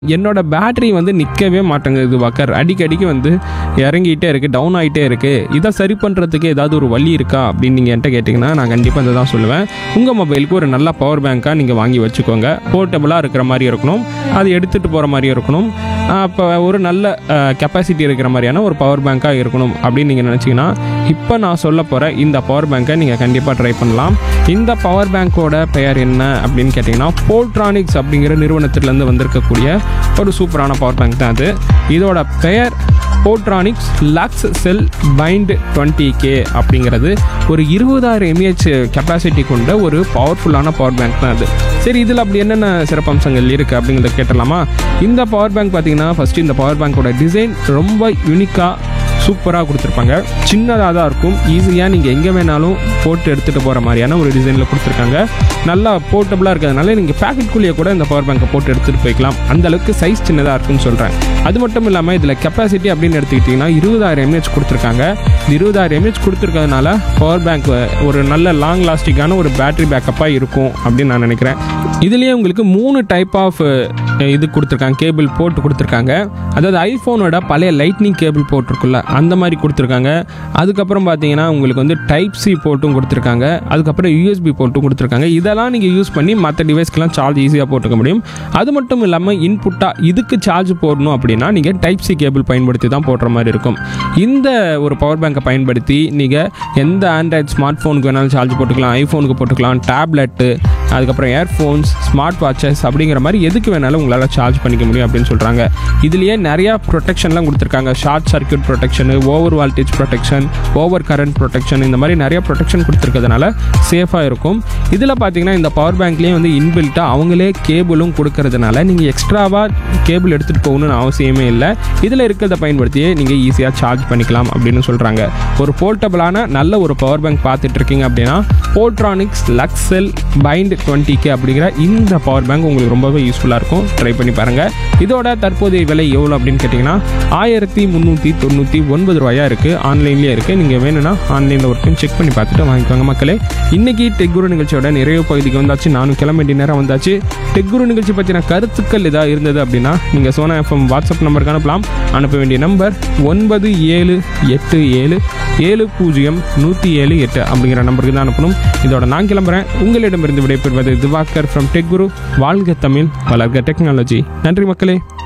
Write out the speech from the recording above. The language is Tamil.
என்னோட பேட்டரி வந்து நிற்கவே மாட்டேங்குது வாக்கர் அடிக்கடிக்கு வந்து இறங்கிட்டே இருக்குது டவுன் ஆகிட்டே இருக்குது இதை சரி பண்ணுறதுக்கு ஏதாவது ஒரு வழி இருக்கா அப்படின்னு நீங்கள் என்கிட்ட கேட்டிங்கன்னா நான் கண்டிப்பாக இதை தான் சொல்லுவேன் உங்கள் மொபைலுக்கு ஒரு நல்ல பவர் பேங்க்காக நீங்கள் வாங்கி வச்சுக்கோங்க போர்ட்டபுளாக இருக்கிற மாதிரி இருக்கணும் அது எடுத்துகிட்டு போகிற மாதிரி இருக்கணும் அப்போ ஒரு நல்ல கெப்பாசிட்டி இருக்கிற மாதிரியான ஒரு பவர் பேங்க்காக இருக்கணும் அப்படின்னு நீங்கள் நினச்சிங்கன்னா இப்போ நான் சொல்ல போகிற இந்த பவர் பேங்க்கை நீங்கள் கண்டிப்பாக ட்ரை பண்ணலாம் இந்த பவர் பேங்க்கோட பெயர் என்ன அப்படின்னு கேட்டிங்கன்னா போல்ட்ரானிக்ஸ் அப்படிங்கிற நிறுவனத்திலேருந்து வந்திருக்கக்கூடிய ஒரு சூப்பரான பவர் பேங்க் தான் அது இதோட பெயர் Portronics Luxcell Bind twenty K அப்படிங்கிறது ஒரு இருபதாயிரம் எம்ஏஹெச் கெப்பாசிட்டி கொண்ட ஒரு பவர்ஃபுல்லான பவர் பேங்க் தான் அது சரி இதில் அப்படி என்னென்ன சிறப்பம்சங்கள் இருக்குது அப்படிங்கிறத கேட்டலாமா இந்த பவர் பேங்க் பார்த்தீங்கன்னா ஃபஸ்ட்டு இந்த பவர் பேங்க்கோட டிசைன் ரொம்ப யூனிக்காக சூப்பராக கொடுத்துருப்பாங்க சின்னதாக தான் இருக்கும் ஈஸியாக நீங்கள் எங்கே வேணாலும் போட்டு எடுத்துகிட்டு போகிற மாதிரியான ஒரு டிசைனில் கொடுத்துருக்காங்க நல்லா போர்ட்டபுளாக இருக்கிறதுனால நீங்கள் பேக்கெட்குள்ளேயே கூட இந்த பவர் பேங்கை போட்டு எடுத்துகிட்டு போய்க்கலாம் அந்த அளவுக்கு சைஸ் சின்னதாக இருக்குன்னு சொல்கிறேன் அது மட்டும் இல்லாமல் இதில் கெப்பாசிட்டி அப்படின்னு எடுத்துக்கிட்டிங்கன்னா இருபதாயிரம் எம்ஏஹெச் கொடுத்துருக்காங்க இந்த இருபதாயிரம் எம்ஏஹெச் கொடுத்துருக்கிறதுனால பவர் பேங்க் ஒரு நல்ல லாங் லாஸ்டிக்கான ஒரு பேட்டரி பேக்கப்பாக இருக்கும் அப்படின்னு நான் நினைக்கிறேன் இதுலேயே உங்களுக்கு மூணு டைப் ஆஃப் இது கொடுத்துருக்காங்க கேபிள் போட்டு கொடுத்துருக்காங்க அதாவது ஐஃபோனோட பழைய லைட்னிங் கேபிள் போட்டிருக்குல்ல அந்த மாதிரி கொடுத்துருக்காங்க அதுக்கப்புறம் பார்த்தீங்கன்னா உங்களுக்கு வந்து டைப் சி போட்டும் கொடுத்துருக்காங்க அதுக்கப்புறம் யூஎஸ்பி போட்டும் கொடுத்துருக்காங்க இதெல்லாம் நீங்கள் யூஸ் பண்ணி மற்ற டிவைஸ்க்கெலாம் சார்ஜ் ஈஸியாக போட்டுக்க முடியும் அது மட்டும் இல்லாமல் இன்புட்டாக இதுக்கு சார்ஜ் போடணும் அப்படின்னா நீங்கள் டைப் சி கேபிள் பயன்படுத்தி தான் போடுற மாதிரி இருக்கும் இந்த ஒரு பவர் பேங்கை பயன்படுத்தி நீங்கள் எந்த ஆண்ட்ராய்ட் ஸ்மார்ட் ஃபோனுக்கு வேணாலும் சார்ஜ் போட்டுக்கலாம் ஐஃபோனுக்கு போட்டுக்கலாம் டேப்லெட்டு அதுக்கப்புறம் இயர்ஃபோன்ஸ் ஸ்மார்ட் வாட்சஸ் அப்படிங்கிற மாதிரி எதுக்கு வேணாலும் உங்களால் சார்ஜ் பண்ணிக்க முடியும் அப்படின்னு சொல்கிறாங்க இதுலேயே நிறையா ப்ரொடெக்ஷன்லாம் கொடுத்துருக்காங்க short circuit protection over voltage protection over current protection இந்த மாதிரி நிறைய ப்ரொடெக்ஷன் கொடுத்துருக்கிறதுனால சேஃபாக இருக்கும் இதில் பார்த்தீங்கன்னா இந்த பவர் பேங்க்லேயே வந்து இன்பில்ட்டாக அவங்களே கேபிளும் கொடுக்கறதுனால நீங்கள் எக்ஸ்ட்ராவாக கேபிள் எடுத்துகிட்டு போகணும்னு அவசியமே இல்லை இதில் இருக்கிறத பயன்படுத்தியே நீங்கள் ஈஸியாக சார்ஜ் பண்ணிக்கலாம் அப்படின்னு சொல்கிறாங்க ஒரு போர்ட்டபிளான நல்ல ஒரு பவர் பேங்க் பார்த்துட்டு இருக்கீங்க அப்படின்னா Portronics Luxcell Bind twenty K அப்படிங்கிற இந்த பவர் பேங்க் உங்களுக்கு ரொம்பவே யூஸ்ஃபுல்லாக இருக்கும் ட்ரை பண்ணி பாருங்கள் இதோட தற்போதைய விலை எவ்வளோ அப்படின்னு கேட்டிங்கன்னா ஆயிரத்தி முந்நூற்றி தொண்ணூற்றி ஒன்பது ரூபாயா இருக்குது ஆன்லைன்லேயே இருக்குது நீங்கள் வேணும்னா ஆன்லைனில் ஒரு டைம் செக் பண்ணி பார்த்துட்டு வாங்கிக்கோங்க மக்களே இன்னைக்கு டெக்குரு நிகழ்ச்சியோட நிறைவு பகுதிக்கு வந்தாச்சு நானும் கிளம்ப வேண்டிய நேரம் வந்தாச்சு டெக்குரு நிகழ்ச்சி பற்றின கருத்துக்கள் ஏதாவது இருந்தது அப்படின்னா நீங்கள் சோனா எஃப்எம் வாட்ஸ்அப் நம்பருக்கு அனுப்பலாம் அனுப்ப வேண்டிய நம்பர் ஒன்பது ஏழு எட்டு ஏழு ஏழு பூஜ்ஜியம் நூற்றி ஏழு எட்டு அப்படிங்கிற நம்பருக்கு தான் அனுப்பணும் இதோட நான் கிளம்புறேன் உங்களிடமிருந்து விடைபெறுவது திவாகர் ஃப்ரம் டெக் குரு வாழ்க தமிழ் வளர்க டெக்னாலஜி நன்றி மக்களே